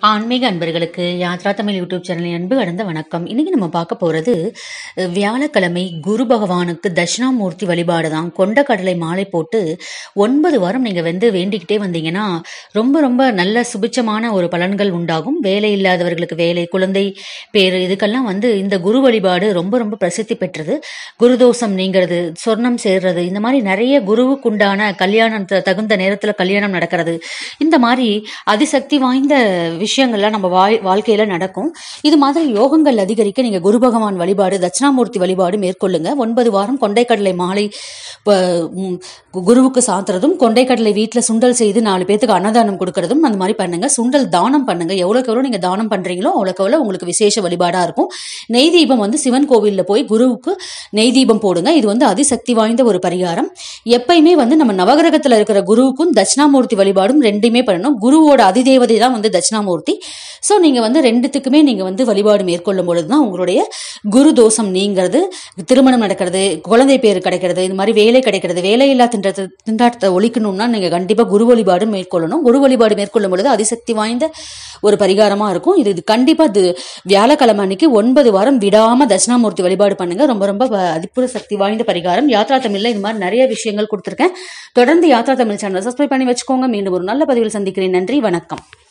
ஆன்மீக அன்பர்களுக்கு யாத்ரா தமிழ் யூடியூப் சேனலின் அன்பு கடந்த வணக்கம் இன்னைக்கு நம்ம பார்க்க போறது அஹ், வியாழக்கிழமை குரு பகவானுக்கு தட்சிணாமூர்த்தி வழிபாடு தான் கொண்ட கடலை மாலை போட்டு ஒன்பது வாரம் நீங்க வந்து வேண்டிக்கிட்டே வந்தீங்கன்னா ரொம்ப ரொம்ப நல்ல சுபிச்சமான ஒரு பலன்கள் உண்டாகும் வேலை இல்லாதவர்களுக்கு வேலை குழந்தை பேரு இதுக்கெல்லாம் வந்து இந்த குரு வழிபாடு ரொம்ப ரொம்ப பிரசித்தி பெற்றது குருதோஷம் நீங்கிறது சொர்ணம் சேர்றது இந்த மாதிரி நிறைய குருவுக்குண்டான கல்யாணம் த- தகுந்த நேரத்துல கல்யாணம் நடக்கிறது இந்த மாதிரி அதிசக்தி வாய்ந்த விஷயங்கள்லாம் நம்ம வாழ் வாழ்க்கையில நடக்கும் இது மாதிரி யோகங்கள் அதிகரிக்க நீங்க குரு பகவான் வழிபாடு தட்சிணாமூர்த்தி வழிபாடு மேற்கொள்ளுங்க ஒன்பது வாரம் கொண்டைக்கடலை மாலை ப- ம், குருவுக்கு சாத்துறதும் கொண்டைக்கடலை வீட்டுல சுண்டல் செய்து நாலு பேத்துக்கு அன்னதானம் கொடுக்கறதும் அந்த மாதிரி பண்ணுங்க சுண்டல் தானம் பண்ணுங்க எவ்வளவுக்கு எவ்வளவு நீங்க தானம் பண்றீங்களோ அவ்வளவுக்கு எவ்வளவு உங்களுக்கு விசேஷ வழிபாடா இருக்கும் நெய் தீபம் வந்து சிவன் கோவில்ல போய் குருவுக்கு நெய் தீபம் போடுங்க இது வந்து அதிசக்தி வாய்ந்த ஒரு பரிகாரம் எப்பயுமே வந்து நம்ம நவகிரகத்துல இருக்கிற குருவுக்கும் தட்சிணாமூர்த்தி வழிபாடும் ரெண்டுமே பண்ணணும் குருவோட அதிதேவதை தான் வந்து தட்சிணாமூர்த்தி ஸோ நீங்க வந்து ரெண்டுத்துக்குமே நீங்க வந்து வழிபாடு மேற்கொள்ளும் பொழுது தான் உங்களுடைய குரு தோஷம் நீங்கிறது திருமணம் நடக்கிறது குழந்தை பேர் கிடைக்கிறது இது மாதிரி வேலை கிடைக்கிறது வேலையில்லா திண்டத்தை திண்டாட்டத்தை ஒழிக்கணும்னா நீங்க கண்டிப்பா குரு வழிபாடு மேற்கொள்ளணும் குரு வழிபாடு மேற்கொள்ளும் பொழுது அதிசக்தி வாய்ந்த ஒரு பரிகாரமா இருக்கும் இது இது கண்டிப்பா இது வியாழக்கிழமை அன்னைக்கு ஒன்பது வாரம் விடாம தட்சிணாமூர்த்தி வழிபாடு பண்ணுங்க ரொம்ப ரொம்ப ப- அதிபுற சக்தி வாய்ந்த பரிகாரம் யாத்ரா தமிழ்ல இது மாதிரி நிறைய விஷயங்கள் கொடுத்துருக்கேன் தொடர்ந்து யாத்ரா தமிழ் சேனல் சப்ஸ்கிரைப் பண்ணி வச்சுக்கோங்க மீண்டும் ஒரு நல்ல பதிவில் சந்திக்கிறேன் நன்றி வணக்கம்